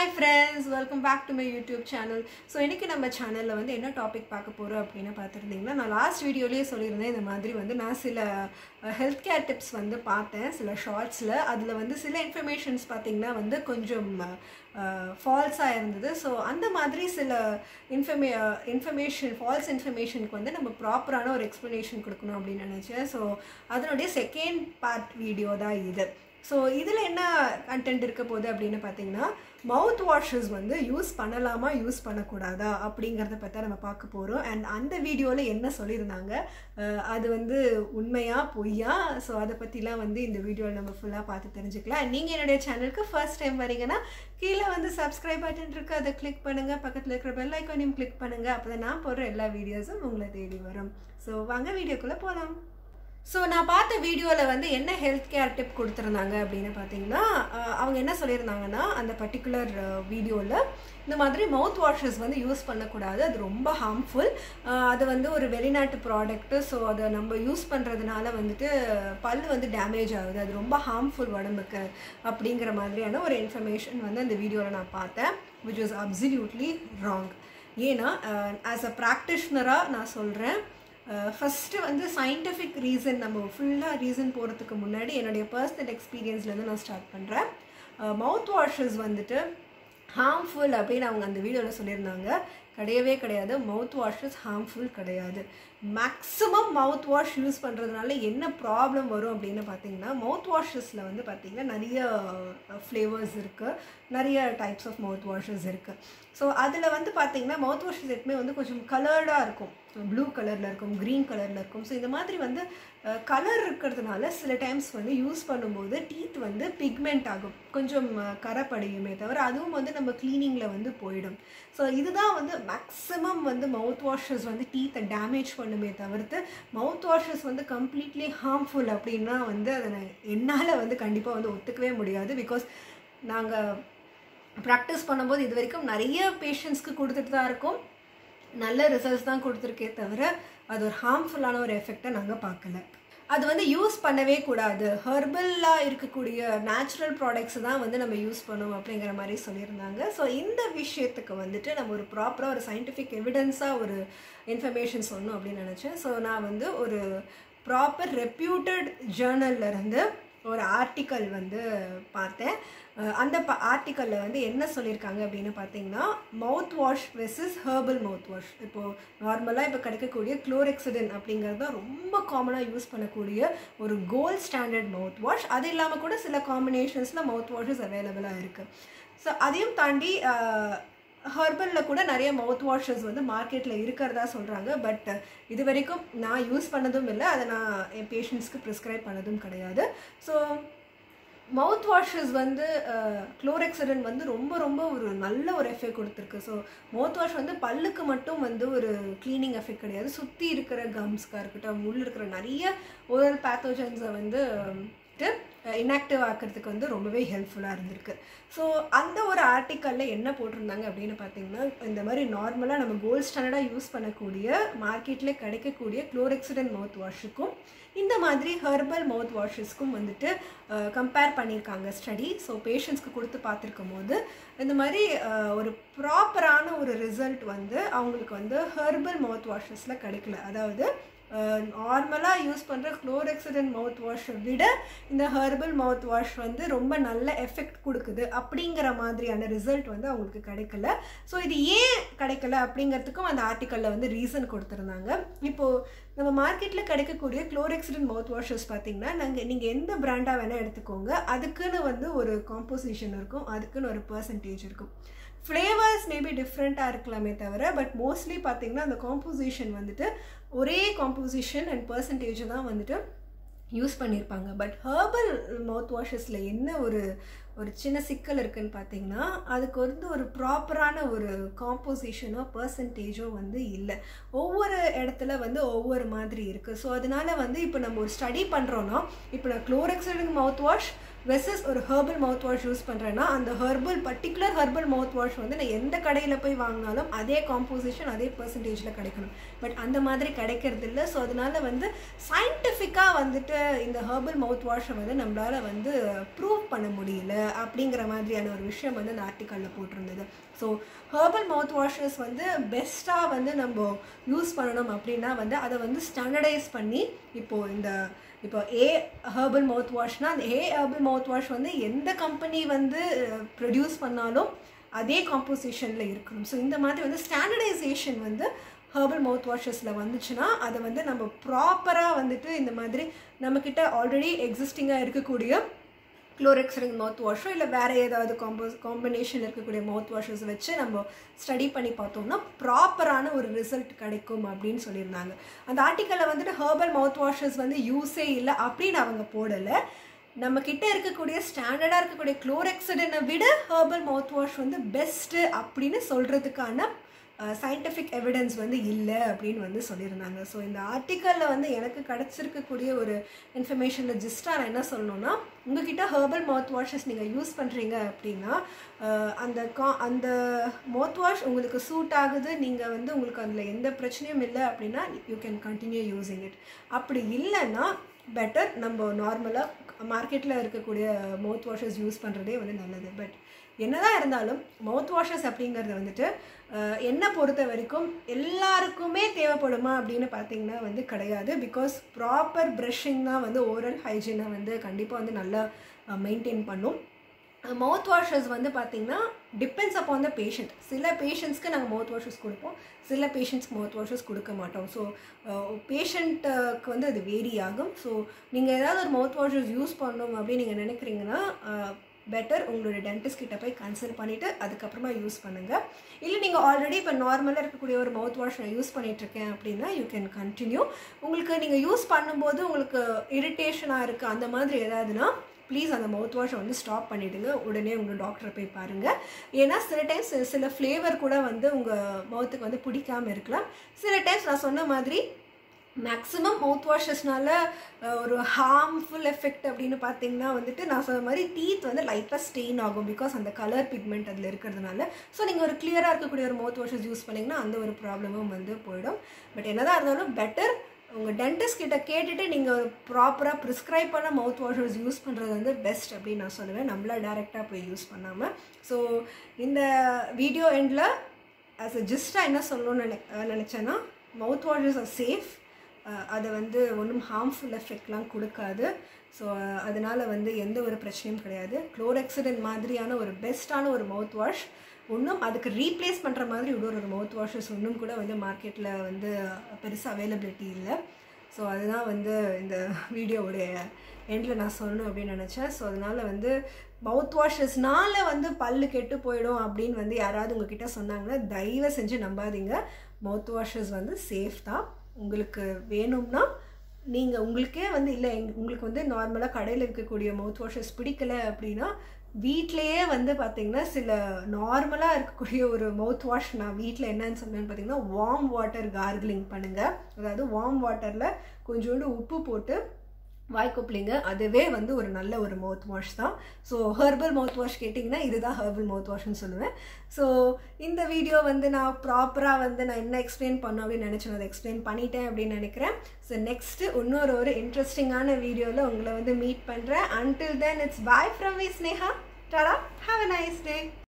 hi friends welcome back to my YouTube channel so இன்றைக்கி நம்ம சேனலில் வந்து என்ன டாபிக் பார்க்க போகிறோம் அப்படின்னு பார்த்துருந்தீங்கன்னா நான் லாஸ்ட் வீடியோலேயே சொல்லியிருந்தேன் இந்த மாதிரி வந்து நான் சில ஹெல்த் கேர் டிப்ஸ் வந்து பார்த்தேன் சில ஷார்ட்ஸில் அதில் வந்து சில இன்ஃபர்மேஷன்ஸ் பார்த்திங்கன்னா வந்து கொஞ்சம் ஃபால்ஸாக இருந்தது ஸோ அந்த மாதிரி சில இன்ஃபர்மே இன்ஃபர்மேஷன் ஃபால்ஸ் இன்ஃபர்மேஷனுக்கு வந்து நம்ம ப்ராப்பரான ஒரு எக்ஸ்ப்ளனேஷன் கொடுக்கணும் அப்படின்னு நினச்சேன் ஸோ அதனுடைய செகண்ட் பார்ட் வீடியோ தான் இது ஸோ இதில் என்ன கண்டென்ட் இருக்க போகுது அப்படின்னு பார்த்தீங்கன்னா மவுத் வாஷஸ் வந்து யூஸ் பண்ணலாமா யூஸ் பண்ணக்கூடாதா அப்படிங்கிறத பற்றி நம்ம பார்க்க போகிறோம் அண்ட் அந்த வீடியோவில் என்ன சொல்லியிருந்தாங்க அஹ் அது வந்து உண்மையா பொய்யா ஸோ அதை பற்றிலாம் வந்து இந்த வீடியோவில் நம்ம ஃபுல்லாக பார்த்து தெரிஞ்சுக்கலாம் அண்ட் நீங்கள் என்னுடைய சேனலுக்கு ஃபர்ஸ்ட் டைம் வரீங்கன்னா கீழே வந்து சப்ஸ்கிரைப் பட்டன் இருக்குது அதை கிளிக் பண்ணுங்கள் பக்கத்தில் இருக்கிற பெல் ஐக்கானையும் கிளிக் பண்ணுங்கள் அப்போ தான் நான் போடுற எல்லா வீடியோஸும் உங்களை தேடி வரும் ஸோ வாங்க வீடியோக்குள்ளே போகலாம் ஸோ நான் பார்த்த வீடியோவில் வந்து என்ன ஹெல்த் கேர் டிப் கொடுத்துருந்தாங்க அப்படின்னு பார்த்தீங்கன்னா அஹ் அவங்க என்ன சொல்லியிருந்தாங்கன்னா அந்த பர்டிகுலர் வீடியோவில் இந்த மாதிரி மவுத் வாஷஸ் வந்து யூஸ் பண்ணக்கூடாது அது ரொம்ப ஹார்ம்ஃபுல் அது வந்து ஒரு வெளிநாட்டு ப்ராடக்ட்டு ஸோ அதை நம்ம யூஸ் பண்ணுறதுனால வந்துட்டு பல் வந்து டேமேஜ் ஆகுது அது ரொம்ப ஹார்ம்ஃபுல் உடம்புக்கு அப்படிங்கிற மாதிரியான ஒரு இன்ஃபர்மேஷன் வந்து அந்த வீடியோவில் நான் பார்த்தேன் விச் வாஸ் அப்சல்யூட்லி ராங் ஏன்னா ஆஸ் அ ப்ராக்டிஷ்னராக நான் சொல்கிறேன் ஃபஸ்ட்டு வந்து சயின்டிஃபிக் ரீசன் நம்ம ஃபுல்லாக ரீசன் போகிறதுக்கு முன்னாடி என்னுடைய பர்சனல் எக்ஸ்பீரியன்ஸ்லேருந்து நான் ஸ்டார்ட் பண்ணுறேன் மவுத் வாஷஸ் வந்துட்டு ஹார்ம்ஃபுல் அப்படின்னு அவங்க அந்த வீடியோவில் சொல்லியிருந்தாங்க கிடையவே கிடையாது மவுத் வாஷஸ் ஹார்ம்ஃபுல் கிடையாது மேக்ஸிமம் மவுத் வாஷ் யூஸ் பண்ணுறதுனால என்ன ப்ராப்ளம் வரும் அப்படின்னு பார்த்தீங்கன்னா மவுத் வாஷஸில் வந்து பார்த்திங்கன்னா நிறைய ஃப்ளேவர்ஸ் இருக்குது நிறைய டைப்ஸ் ஆஃப் மவுத் வாஷஸ் இருக்குது ஸோ அதில் வந்து பார்த்திங்கன்னா மவுத் வாஷஸ் எப்பவுமே வந்து கொஞ்சம் கலர்டாக இருக்கும் ப்ளூ கலரில் இருக்கும் க்ரீன் கலரில் இருக்கும் ஸோ இந்த மாதிரி வந்து கலர் இருக்கிறதுனால சில டைம்ஸ் வந்து யூஸ் பண்ணும்போது டீத் வந்து பிக்மெண்ட் ஆகும் கொஞ்சம் கரை படியுமே தவிர அதுவும் வந்து நம்ம க்ளீனிங்கில் வந்து போயிடும் ஸோ இதுதான் வந்து மேக்ஸிமம் வந்து மவுத் வாஷஸ் வந்து டீத்தை டேமேஜ் பண்ணுமே தவிர்த்து மவுத் வாஷஸ் வந்து கம்ப்ளீட்லி ஹார்ம்ஃபுல் அப்படின்னா வந்து அதை என்னால் வந்து கண்டிப்பாக வந்து ஒத்துக்கவே முடியாது பிகாஸ் நாங்கள் ப்ராக்டிஸ் பண்ணும்போது இது வரைக்கும் நிறைய பேஷண்ட்ஸ்க்கு கொடுத்துட்டு தான் இருக்கோம் நல்ல ரிசல்ட்ஸ் தான் கொடுத்துருக்கே தவிர அது ஒரு ஹார்ம்ஃபுல்லான ஒரு எஃபெக்டை நாங்கள் பார்க்கல அது வந்து யூஸ் பண்ணவே கூடாது ஹெர்பலாக இருக்கக்கூடிய நேச்சுரல் ப்ராடக்ட்ஸ் தான் வந்து நம்ம யூஸ் பண்ணுவோம் அப்படிங்கிற மாதிரி சொல்லியிருந்தாங்க ஸோ இந்த விஷயத்துக்கு வந்துட்டு நம்ம ஒரு ப்ராப்பராக ஒரு சயின்டிஃபிக் எவிடன்ஸாக ஒரு இன்ஃபர்மேஷன் சொன்னோம் அப்படின்னு நினச்சேன் ஸோ நான் வந்து ஒரு ப்ராப்பர் ரெப்யூட்டட் ஜேர்னல்லேருந்து ஒரு ஆர்டிக்கல் வந்து பார்த்தேன் அந்த ப ஆர்டிக்கலில் வந்து என்ன சொல்லியிருக்காங்க அப்படின்னு பார்த்தீங்கன்னா mouth wash versus herbal mouth wash இப்போது நார்மலாக இப்போ கிடைக்கக்கூடிய குளோரெக்சிடன் அப்படிங்கிறது தான் ரொம்ப காமனாக யூஸ் பண்ணக்கூடிய ஒரு கோல்ட் ஸ்டாண்டர்ட் மவுத் வாஷ் அது இல்லாமல் கூட சில காம்பினேஷன்ஸில் மவுத் வாஷஸ் அவைலபிளாக இருக்குது ஸோ அதையும் தாண்டி ஹர்பலில் கூட நிறைய மவுத் வாஷஸ் வந்து மார்க்கெட்டில் இருக்கிறதா சொல்கிறாங்க பட் இது வரைக்கும் நான் யூஸ் பண்ணதும் இல்லை அதை நான் என் பேஷண்ட்ஸ்க்கு ப்ரிஸ்கிரைப் பண்ணதும் கிடையாது ஸோ மவுத் வாஷஸ் வந்து குளோரெக்சடன் வந்து ரொம்ப ரொம்ப ஒரு நல்ல ஒரு எஃபெக்ட் கொடுத்துருக்கு ஸோ மவுத் வாஷ் வந்து பல்லுக்கு மட்டும் வந்து ஒரு க்ளீனிங் எஃபெக்ட் கிடையாது சுற்றி இருக்கிற கம்ஸ்க்காக இருக்கட்டும் உள்ள இருக்கிற நிறைய ஓரல் பேத்தோஜன்ஸை வந்து இன்ஆக்டிவ் ஆக்கிறதுக்கு வந்து ரொம்பவே ஹெல்ப்ஃபுல்லாக இருந்திருக்கு ஸோ அந்த ஒரு ஆர்டிக்கலில் என்ன போட்டிருந்தாங்க அப்படின்னு பார்த்தீங்கன்னா இந்த மாதிரி நார்மலாக நம்ம கோல்ட் ஸ்டாண்டர்டாக யூஸ் பண்ணக்கூடிய மார்க்கெட்டில் கிடைக்கக்கூடிய குளோரெக்சிடன் மவுத் வாஷுக்கும் இந்த மாதிரி ஹெர்பல் மவுத் வாஷஸ்க்கும் வந்துட்டு கம்பேர் பண்ணியிருக்காங்க ஸ்டடி ஸோ பேஷண்ட்ஸ்க்கு கொடுத்து பார்த்துருக்கும் போது இந்த மாதிரி ஒரு ப்ராப்பரான ஒரு ரிசல்ட் வந்து அவங்களுக்கு வந்து ஹெர்பல் மவுத் வாஷஸில் கிடைக்கல அதாவது நார்மலாக யூஸ் பண்ணுற குளோரெக்சிடன் மவுத் வாஷை விட இந்த ஹெர்பல் மவுத் வாஷ் வந்து ரொம்ப நல்ல எஃபெக்ட் கொடுக்குது அப்படிங்கிற மாதிரியான ரிசல்ட் வந்து அவங்களுக்கு கிடைக்கல ஸோ இது ஏன் கிடைக்கல அப்படிங்கிறதுக்கும் அந்த ஆர்டிக்கலில் வந்து ரீசன் கொடுத்துருந்தாங்க இப்போது நம்ம மார்க்கெட்டில் கிடைக்கக்கூடிய குளோரெக்சிடன் மவுத் வாஷஸ் பார்த்தீங்கன்னா நாங்கள் நீங்கள் எந்த பிராண்டாக வேணால் எடுத்துக்கோங்க அதுக்குன்னு வந்து ஒரு காம்போசிஷன் இருக்கும் அதுக்குன்னு ஒரு பர்சன்டேஜ் இருக்கும் ஃப்ளேவர்ஸ் மேபி டிஃப்ரெண்ட்டாக இருக்கலாமே தவிர பட் மோஸ்ட்லி பார்த்திங்கன்னா அந்த காம்போசிஷன் வந்துட்டு ஒரே காம்போசிஷன் அண்ட் பர்சன்டேஜ் தான் வந்துட்டு யூஸ் பண்ணியிருப்பாங்க பட் ஹேர்பல் மவுத் வாஷஸில் என்ன ஒரு ஒரு சின்ன சிக்கல் இருக்குன்னு பார்த்தீங்கன்னா அதுக்கு வந்து ஒரு ப்ராப்பரான ஒரு காம்போசிஷனோ பர்சன்டேஜோ வந்து இல்லை ஒவ்வொரு இடத்துல வந்து ஒவ்வொரு மாதிரி இருக்குது ஸோ அதனால வந்து இப்போ நம்ம ஒரு ஸ்டடி பண்ணுறோன்னா இப்போ நான் குளோரெக்சிடன் மவுத் வாஷ் வெர்சஸ் ஒரு ஹெர்பல் மவுத் வாஷ் யூஸ் பண்ணுறேன்னா அந்த herbal particular herbal mouth wash வந்து நான் எந்த கடையில் போய் வாங்கினாலும் அதே காம்போசிஷன் அதே பர்சன்டேஜில் கிடைக்கணும் பட் அந்த மாதிரி கிடைக்கிறது இல்லை ஸோ அதனால வந்து சயின்டிஃபிக்காக வந்துட்டு இந்த ஹெர்பல் மவுத் வாஷை வந்து நம்மளால் வந்து ப்ரூவ் பண்ண முடியல அப்படிங்கிற மாதிரியான ஒரு விஷயம் வந்து அந்த ஆர்டிக்கலில் போட்டிருந்தது ஸோ ஹேர்பல் மவுத் வாஷஸ் வந்து பெஸ்ட்டாக வந்து நம்ம யூஸ் பண்ணணும் அப்படின்னா வந்து அதை வந்து ஸ்டாண்டர்டைஸ் பண்ணி இப்போது இந்த இப்போ ஏ ஹேர்பல் மவுத் வாஷ்னா அந்த ஏ ஹேர்பல் மவுத் வாஷ் வந்து எந்த கம்பெனி வந்து ப்ரொடியூஸ் பண்ணாலும் அதே காம்போசிஷனில் இருக்கணும் ஸோ இந்த மாதிரி வந்து ஸ்டாண்டர்டைசேஷன் வந்து ஹெர்பல் மவுத் வாஷஸில் வந்துச்சுன்னா அதை வந்து நம்ம ப்ராப்பராக வந்துட்டு இந்த மாதிரி நம்மக்கிட்ட ஆல்ரெடி எக்ஸிஸ்டிங்காக இருக்கக்கூடிய குளோரெக்ஸரிங் மவுத் வாஷோ இல்லை வேறு ஏதாவது காம்போஸ் காம்பினேஷன் இருக்கக்கூடிய மவுத் வாஷஸ் வச்சு நம்ம ஸ்டடி பண்ணி பார்த்தோம்னா ப்ராப்பரான ஒரு ரிசல்ட் கிடைக்கும் அப்படின்னு சொல்லியிருந்தாங்க அந்த ஆர்டிக்கலில் வந்துட்டு ஹேர்பல் மவுத் வாஷஸ் வந்து யூஸே இல்லை அப்படின்னு அவங்க போடலை நம்ம கிட்ட இருக்கக்கூடிய ஸ்டாண்டர்டாக இருக்கக்கூடிய குளோரெக்ஸடனை விட ஹேர்பல் மவுத் வாஷ் வந்து பெஸ்ட்டு அப்படின்னு சொல்கிறதுக்கான சயின்டிஃபிக் எவிடன்ஸ் வந்து இல்லை அப்படின்னு வந்து சொல்லியிருந்தாங்க ஸோ இந்த ஆர்டிக்கலில் வந்து எனக்கு கிடச்சிருக்கக்கூடிய ஒரு இன்ஃபர்மேஷனில் ஜிஸ்டாக நான் என்ன சொல்லணும்னா உங்ககிட்ட ஹெர்பல் மவுத் வாஷஸ் நீங்கள் யூஸ் பண்ணுறீங்க அப்படின்னா அந்த கா அந்த மவுத் வாஷ் உங்களுக்கு சூட் ஆகுது நீங்கள் வந்து உங்களுக்கு அதில் எந்த பிரச்சனையும் இல்லை அப்படின்னா you can continue using it அப்படி இல்லைன்னா பெட்டர் நம்ம நார்மலாக மார்க்கெட்டில் இருக்கக்கூடிய மவுத் வாஷஸ் யூஸ் பண்ணுறதே வந்து நல்லது பட் என்னதான் இருந்தாலும் மவுத் வாஷஸ் அப்படிங்கிறது வந்துட்டு என்னை பொறுத்த வரைக்கும் எல்லாருக்குமே தேவைப்படுமா அப்படின்னு பார்த்தீங்கன்னா வந்து கிடையாது பிகாஸ் ப்ராப்பர் ப்ரஷிங் தான் வந்து ஓரல் ஹைஜீனை வந்து கண்டிப்பாக வந்து நல்லா மெயின்டைன் பண்ணும் மவுத் வாஷஸ் வந்து பார்த்திங்கன்னா டிபெண்ட்ஸ் அப்பான் த பேஷண்ட் சில பேஷண்ட்ஸ்க்கு நாங்கள் மவுத் வாஷஸ் கொடுப்போம் சில பேஷண்ட்ஸ்க்கு மவுத் வாஷஸ் கொடுக்க மாட்டோம் ஸோ பேஷண்ட்டுக்கு வந்து அது வேரி ஆகும் ஸோ நீங்கள் ஏதாவது ஒரு மவுத் வாஷஸ் யூஸ் பண்ணணும் அப்படின்னு நீங்கள் நினைக்கிறீங்கன்னா பெட்டர் உங்களோட டென்டிஸ்ட் கிட்ட போய் கன்சல்ட் பண்ணிவிட்டு அதுக்கப்புறமா யூஸ் பண்ணுங்கள் இல்லை நீங்கள் ஆல்ரெடி இப்போ நார்மலாக இருக்கக்கூடிய ஒரு மவுத் வாஷ் நான் யூஸ் பண்ணிகிட்ருக்கேன் அப்படின்னா யூ கேன் கண்டினியூ உங்களுக்கு நீங்கள் யூஸ் பண்ணும்போது உங்களுக்கு இரிட்டேஷனாக இருக்குது அந்த மாதிரி ஏதாவதுன்னா ப்ளீஸ் அந்த மவுத் வாஷை வந்து ஸ்டாப் பண்ணிவிடுங்க உடனே உங்கள் டாக்டரை போய் பாருங்கள் ஏன்னா சில டைம்ஸ் சில ஃப்ளேவர் கூட வந்து உங்கள் மவுத்துக்கு வந்து பிடிக்காமல் இருக்கலாம் சில டைம்ஸ் நான் சொன்ன மாதிரி மேக்ஸிமம் மவுத் வாஷஸ்னால ஒரு ஹார்ம்ஃபுல் எஃபெக்ட் அப்படின்னு பார்த்தீங்கன்னா வந்துட்டு நான் சொன்ன மாதிரி டீத் வந்து லைட்டாக ஸ்டெயின் ஆகும் பிகாஸ் அந்த கலர் பிக்மெண்ட் அதில் இருக்கிறதுனால ஸோ நீங்கள் ஒரு கிளியராக இருக்கக்கூடிய ஒரு மவுத் வாஷஸ் யூஸ் பண்ணிங்கன்னா அந்த ஒரு ப்ராப்ளமும் வந்து போயிடும் பட் என்னதான் இருந்தாலும் பெட்டர் உங்கள் டென்டிஸ்ட் கிட்ட கேட்டுட்டு நீங்கள் ப்ராப்பராக ப்ரிஸ்கிரைப் பண்ண மவுத் வாஷஸ் யூஸ் பண்ணுறது வந்து பெஸ்ட் அப்படின்னு நான் சொல்லுவேன் நம்மளா டேரெக்டாக போய் யூஸ் பண்ணாமல் ஸோ இந்த வீடியோ எண்டில் ஆஸ் அ ஜஸ்ட்டாக என்ன சொல்லணும்னு நினை நினச்சேன்னா மவுத் வாஷஸ் ஆர் சேஃப் அதை வந்து ஒன்றும் ஹார்ம்ஃபுல் எஃபெக்ட்லாம் கொடுக்காது ஸோ அதனால் வந்து எந்த ஒரு பிரச்சனையும் கிடையாது குளோரெக்சிடன் மாதிரியான ஒரு பெஸ்ட்டான ஒரு மவுத் வாஷ் ஒன்றும் அதுக்கு ரீப்ளேஸ் பண்ணுற மாதிரி இன்னொரு ஒரு மவுத் வாஷஸ் ஒன்றும் கூட வந்து மார்க்கெட்டில் வந்து பெருசாக அவைலபிலிட்டி இல்லை ஸோ அதுதான் வந்து இந்த வீடியோவுடைய எண்டில் நான் சொல்லணும் அப்படின்னு நினச்சேன் ஸோ அதனால் வந்து மவுத் வாஷஸ்னால வந்து பல்லு கெட்டு போயிடும் அப்படின்னு வந்து யாராவது உங்ககிட்ட சொன்னாங்கன்னா தயவு செஞ்சு நம்பாதீங்க மவுத் வாஷஸ் வந்து சேஃப் தான் உங்களுக்கு வேணும்னா நீங்கள் உங்களுக்கே வந்து இல்லை எங் உங்களுக்கு வந்து நார்மலாக கடையில் இருக்கக்கூடிய மவுத் வாஷஸ் பிடிக்கல அப்படின்னா வீட்லேயே வந்து பார்த்திங்கன்னா சில நார்மலாக இருக்கக்கூடிய ஒரு மவுத் வாஷ் நான் வீட்டில் என்னன்னு சொன்னேன்னு பார்த்தீங்கன்னா வார்ம் வாட்டர் கார்கிலிங் பண்ணுங்கள் அதாவது வார்ம் வாட்டரில் கொஞ்சோண்டு உப்பு போட்டு வாய்க்கொப்பளிங்க அதுவே வந்து ஒரு நல்ல ஒரு மவுத் வாஷ் தான் ஸோ ஹெர்பல் மவுத் வாஷ் கேட்டிங்கன்னா இதுதான் ஹெர்பல் மவுத் வாஷ்னு சொல்லுவேன் ஸோ இந்த வீடியோ வந்து நான் ப்ராப்பராக வந்து நான் என்ன எக்ஸ்பிளைன் பண்ணோம் அப்படின்னு நினச்சேன் அதை எக்ஸ்பிளைன் பண்ணிட்டேன் அப்படின்னு நினைக்கிறேன் ஸோ நெக்ஸ்ட்டு இன்னொரு ஒரு இன்ட்ரெஸ்டிங்கான வீடியோவில் உங்களை வந்து மீட் பண்ணுறேன் until then it's bye from V Sneha டாடா ஹாவ் அ நைஸ் டே